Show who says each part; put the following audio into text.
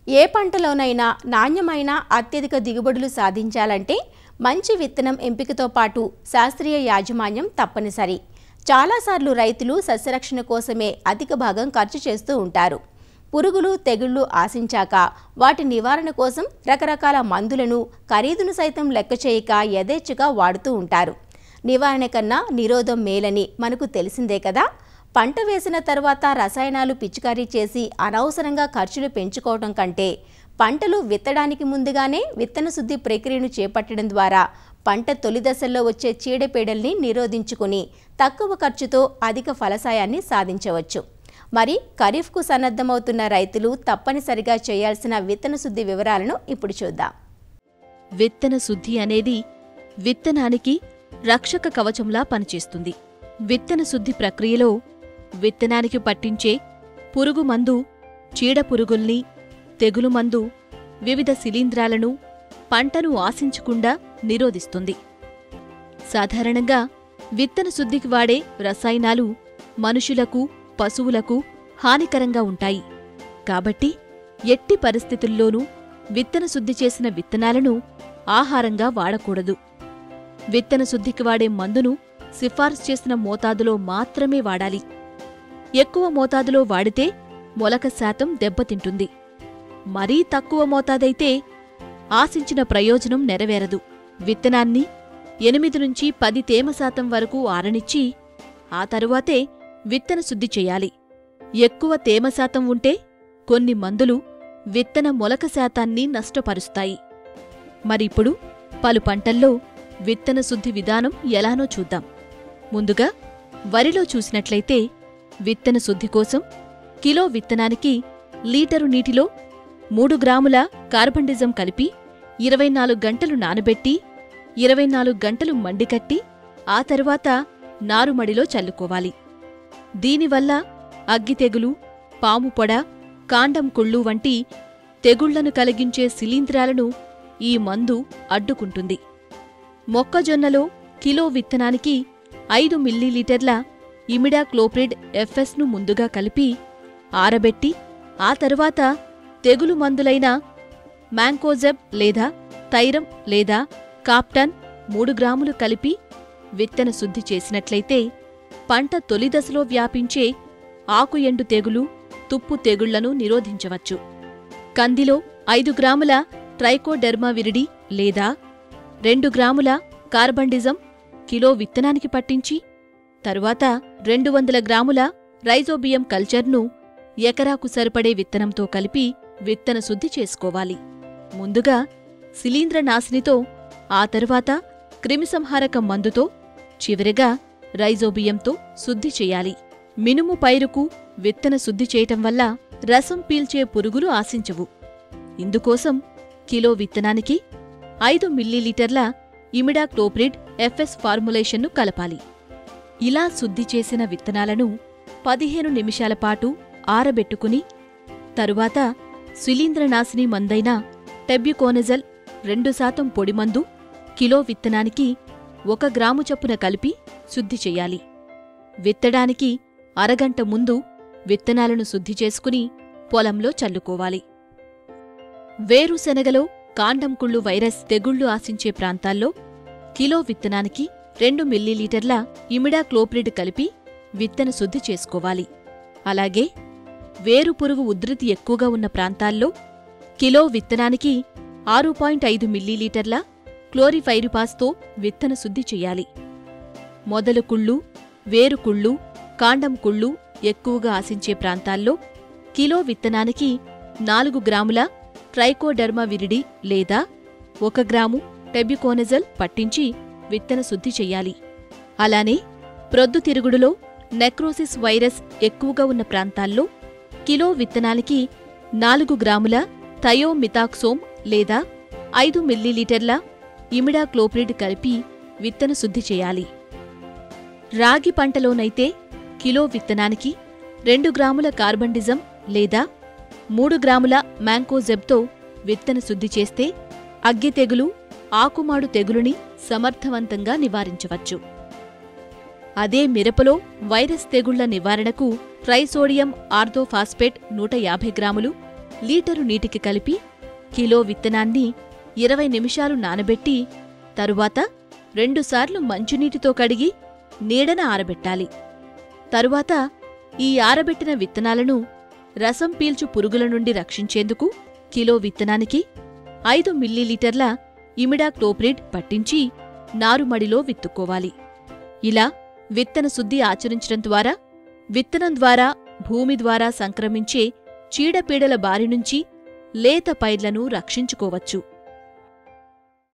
Speaker 1: ఏ పంటలోనైనా నాణ్యమైన అత్యధిక దిగుబడులు సాధించాలంటే మంచి విత్తనం ఎంపికతో పాటు శాస్త్రీయ యాజమాన్యం తప్పనిసరి చాలాసార్లు రైతులు సస్యరక్షణ కోసమే అధిక భాగం ఖర్చు చేస్తూ ఉంటారు పురుగులు తెగుళ్లు ఆశించాక వాటి నివారణ కోసం రకరకాల మందులను ఖరీదును సైతం లెక్క చేయక యథేచ్ఛగా వాడుతూ ఉంటారు నివారణ కన్నా నిరోధం మేలని మనకు తెలిసిందే కదా పంట వేసిన తర్వాత రసాయనాలు పిచికారీ చేసి అనవసరంగా ఖర్చులు పెంచుకోవడం కంటే పంటలు విత్తడానికి ముందుగానే విత్తన శుద్ధి ప్రక్రియను చేపట్టడం ద్వారా పంట తొలి దశల్లో వచ్చే చీడపీడల్ని నిరోధించుకుని తక్కువ ఖర్చుతో అధిక ఫలసాయాన్ని సాధించవచ్చు మరి ఖరీఫ్కు సన్నద్ధమవుతున్న రైతులు తప్పనిసరిగా చేయాల్సిన విత్తన శుద్ధి వివరాలను ఇప్పుడు చూద్దాం
Speaker 2: విత్తన శుద్ధి అనేది విత్తనానికి రక్షక కవచంలా పనిచేస్తుంది విత్తన శుద్ధి ప్రక్రియలో విత్తనానికి పట్టించే పురుగు మందు చీడ పురుగుల్ని తెగులు మందు వివిధ శిలీంధ్రాలను పంటను ఆశించకుండా నిరోధిస్తుంది సాధారణంగా విత్తన శుద్ధికి వాడే రసాయనాలు మనుషులకు పశువులకు హానికరంగా ఉంటాయి కాబట్టి ఎట్టి పరిస్థితుల్లోనూ విత్తన శుద్ధి చేసిన విత్తనాలను ఆహారంగా వాడకూడదు విత్తన శుద్ధికి వాడే మందును సిఫార్సు చేసిన మోతాదులో మాత్రమే వాడాలి ఎక్కువ మోతాదులో వాడితే మొలక శాతం దెబ్బతింటుంది మరీ తక్కువ మోతాదైతే ఆశించిన ప్రయోజనం నెరవేరదు విత్తనాన్ని ఎనిమిది నుంచి పది తేమ శాతం వరకు ఆరనిచ్చి ఆ తరువాతే విత్తన శుద్ధి చెయ్యాలి ఎక్కువ తేమ శాతం ఉంటే కొన్ని మందులు విత్తన మొలక శాతాన్ని నష్టపరుస్తాయి మరిప్పుడు పలు పంటల్లో విత్తన శుద్ధి విధానం ఎలానో చూద్దాం ముందుగా వరిలో చూసినట్లయితే విత్తన శుద్ధి కోసం కిలో విత్తనానికి లీటరు నీటిలో మూడు గ్రాముల కార్బండిజం కలిపి ఇరవై నాలుగు గంటలు నానబెట్టి ఇరవై నాలుగు గంటలు మండికట్టి ఆ తరువాత నారుమడిలో చల్లుకోవాలి దీనివల్ల అగ్గి తెగులు పాము పొడ కాండం కుళ్ళు వంటి తెగుళ్లను కలిగించే శిలీంధ్రాలను ఈ మందు అడ్డుకుంటుంది మొక్కజొన్నలో కిలో విత్తనానికి ఐదు మిల్లీలీటర్ల ఇమిడాక్లోప్రిడ్ ఎఫ్ఎస్ను ముందుగా కలిపి ఆరబెట్టి ఆ తరువాత తెగులు మందులైన మ్యాంకోజెబ్ లేదా తైరం లేదా కాప్టన్ మూడు గ్రాములు కలిపి విత్తన శుద్ధి చేసినట్లయితే పంట తొలి దశలో వ్యాపించే ఆకు ఎండు తెగులు తుప్పు తెగుళ్లను నిరోధించవచ్చు కందిలో ఐదు గ్రాముల ట్రైకోడెర్మా విరిడి లేదా రెండు గ్రాముల కార్బండిజం కిలో విత్తనానికి పట్టించి తరువాత రెండు వందల గ్రాముల రైజోబియం కల్చర్ను ఎకరాకు సరిపడే విత్తనంతో కలిపి విత్తన శుద్ధి చేసుకోవాలి ముందుగా శిలీంద్ర నాశినితో ఆ తరువాత క్రిమిసంహారక మందుతో చివరిగా రైజోబియంతో శుద్ధి చేయాలి మినుము పైరుకు విత్తన శుద్ధి చేయటం వల్ల రసం పీల్చే పురుగులు ఆశించవు ఇందుకోసం కిలో విత్తనానికి ఐదు మిల్లీలీటర్ల ఇమిడాక్లోప్రిడ్ ఎఫ్ఎస్ ఫార్ములేషన్ను కలపాలి ఇలా శుద్ధి చేసిన విత్తనాలను పదిహేను నిమిషాల పాటు ఆరబెట్టుకుని తరువాత శిలీంద్రనాశిని మందైన టెబ్యుకోనజల్ రెండు శాతం పొడిమందు కిలో విత్తనానికి ఒక గ్రాము చప్పున కలిపి శుద్ధి చెయ్యాలి విత్తడానికి అరగంట ముందు విత్తనాలను శుద్ధి చేసుకుని పొలంలో చల్లుకోవాలి వేరుశెనగలో కాండం కుళ్ళు వైరస్ తెగుళ్లు ఆశించే ప్రాంతాల్లో కిలో విత్తనానికి రెండు మిల్లీలీటర్ల ఇమిడాక్లోప్రిడ్ కలిపి విత్తన శుద్ధి చేసుకోవాలి అలాగే వేరు పురుగు ఉధృతి ఎక్కువగా ఉన్న ప్రాంతాల్లో కిలో విత్తనానికి ఆరు పాయింట్ ఐదు మిల్లీలీటర్ల క్లోరిఫైరిపాస్తో విత్తన శుద్ధి చెయ్యాలి మొదలు కుళ్ళు వేరు కుళ్ళు కాండం కుళ్ళు ఎక్కువగా ఆశించే ప్రాంతాల్లో కిలో విత్తనానికి నాలుగు గ్రాముల ట్రైకోడర్మా విరిడి లేదా ఒక గ్రాము టెబ్యుకోనజల్ పట్టించి విత్తన శుద్ధి చెయ్యాలి అలానే ప్రొద్దుతిరుగుడులో నెక్రోసిస్ వైరస్ ఎక్కువగా ఉన్న ప్రాంతాల్లో కిలో విత్తనానికి నాలుగు గ్రాముల థయోమితాక్సోమ్ లేదా ఐదు మిల్లీలీటర్ల ఇమిడాక్లోప్రిడ్ కలిపి విత్తన శుద్ధి చేయాలి రాగి పంటలోనైతే కిలో విత్తనానికి రెండు గ్రాముల కార్బండిజం లేదా మూడు గ్రాముల మ్యాంకోజెబ్తో విత్తన శుద్ధి చేస్తే అగ్గి తెగులు ఆకుమాడు తెగులుని సమర్థవంతంగా నివారించవచ్చు అదే మిరపలో వైరస్ తెగుళ్ల నివారణకు ట్రైసోడియం ఆర్థోఫాస్పేట్ నూట యాభై గ్రాములు లీటరు నీటికి కలిపి కిలో విత్తనాన్ని ఇరవై నిమిషాలు నానబెట్టి తరువాత రెండుసార్లు మంచునీటితో కడిగి నీడన ఆరబెట్టాలి తరువాత ఈ ఆరబెట్టిన విత్తనాలను రసం పీల్చు పురుగుల నుండి రక్షించేందుకు కిలో విత్తనానికి ఐదు మిల్లీలీటర్ల ఇమిడాక్లోప్రిడ్ పట్టించి నారుమడిలో విత్తుకోవాలి ఇలా విత్తన శుద్ధి ఆచరించడం ద్వారా విత్తనం ద్వారా భూమి ద్వారా సంక్రమించే చీడపీడల బారి నుంచి లేత పైర్లను రక్షించుకోవచ్చు